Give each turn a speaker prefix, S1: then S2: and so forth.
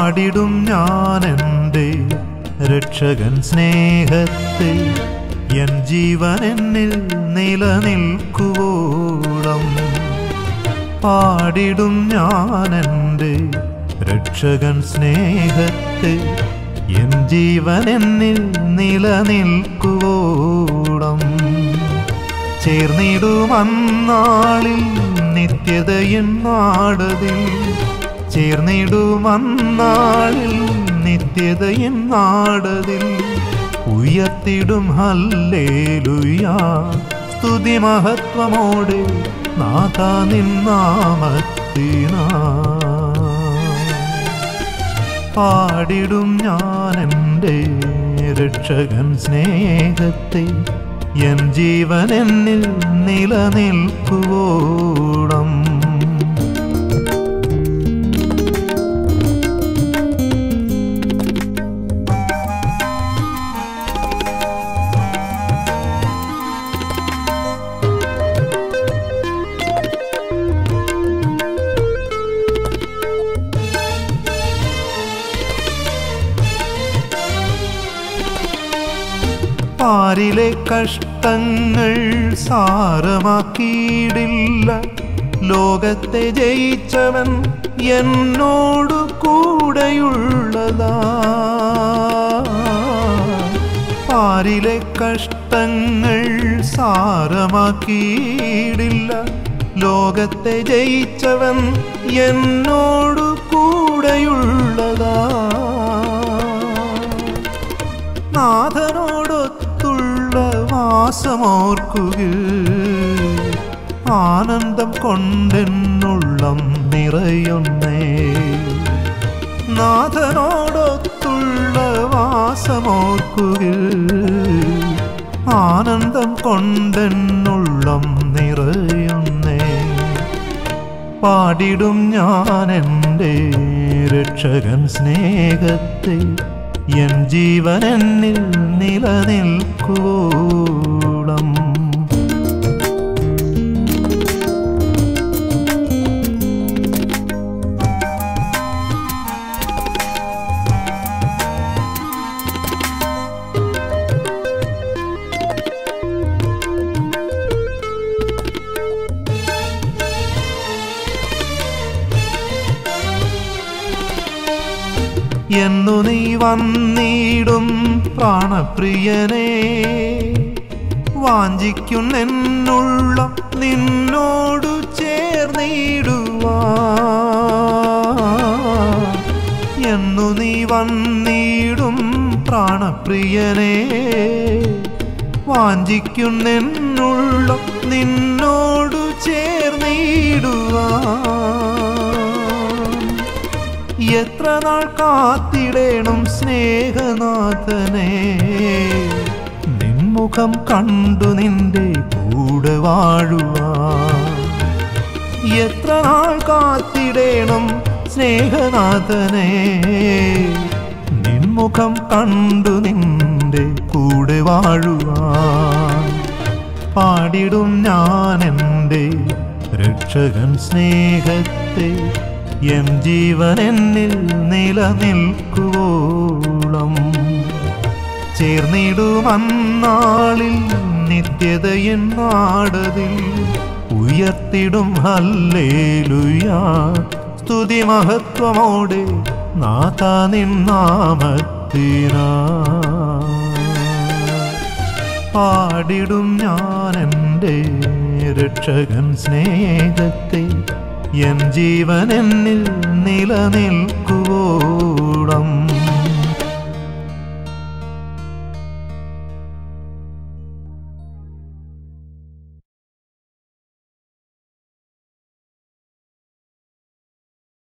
S1: പാടിടും ഞാൻ എൻ്റെ രക്ഷകൻ സ്നേഹത്തെ എൻ ജീവൻ എന്നിൽ നിലനിൽക്കുവോളം പാടിടും ഞാൻ എൻ്റെ രക്ഷകൻ സ്നേഹത്തെ എൻ ജീവൻ എന്നിൽ നിലനിൽക്കുവോളം ചേർന്നിടുമന്നാളിൽ നിത്യതയിൻ നാടതിൽ ചേർന്നിടുമന്നാളിൽ നിത്യതയിൻ നാടതിൽ ഉയർത്തിടും ഹല്ലേലുയാ സ്തുതി മഹത്വമോടെ നാഥ നിന്നാമത്തിനാ പാടിടും ഞാൻ എൻ്റെ രക്ഷകൻ സ്നേഹത്തെ എൻ ജീവൻ എന്നിൽ നിലനിൽക്കുവോളം പാരിലെ കഷ്ടങ്ങൾ സാരമാക്കിയിടില്ല ലോകത്തെ ജയിച്ചവൻ എന്നോടു കൂടെയുള്ളതാ പാരിലെ കഷ്ടങ്ങൾ സാരമാക്കിയിടില്ല ലോകത്തെ ജയിച്ചവൻ എന്നോടു കൂടെയുള്ളതാ നാഥനോടൊത്തുള്ള വാസമോർക്കുക ആനന്ദം കൊണ്ടെന്നുള്ളം നിറയുന്നേ നാഥനോടൊത്തുള്ള വാസമോർക്കുക ആനന്ദം കൊണ്ടെന്നുള്ളം നിറയുന്നേ പാടിടും ഞാൻ എൻ്റെ രക്ഷകൻ സ്നേഹത്തെ എൻ ജീവൻ എന്നിൽ നിലനിൽക്കുവോളം എന്നു നീ വന്നിടും പ്രാണപ്രിയനെ വാഞ്ചിക്കുന്നെന്നുള്ള നിന്നോടു ചേർന്നിടുവാ എന്നു നീ വന്നിടും പ്രാണപ്രിയനെ വാഞ്ചിക്കുന്നെന്നുള്ള നിന്നോടു ചേർന്നിടുവാ എത്ര നാൾ കാത്തിടേണം സ്നേഹനാഥനെ നിൻമുഖം കണ്ടു നിന്റെ കൂടെ വാഴുവാ എത്ര നാൾ കാത്തിടേണം സ്നേഹനാഥനെ നിൻമുഖം കണ്ടു നിന്റെ കൂടെ വാഴുവാൻ പാടിടും ഞാൻ എൻ്റെ രക്ഷകൻ സ്നേഹത്തെ എൻ ജീവൻ എന്നിൽ നിലനിൽക്കുവോളം ചേർന്നിടുമന്നാളിൽ നിത്യതയിൻ നാടതിൽ ഉയർത്തിടും ഹല്ലേലുയാ സ്തുതി മഹത്വമോടെ നാഥ നിന്നാമത്തിനാ പാടിടും ഞാൻ എൻ്റെ രക്ഷകൻ സ്നേഹത്തെ എൻ ജീവൻ എന്നിൽ നിലനിൽക്കുവോളം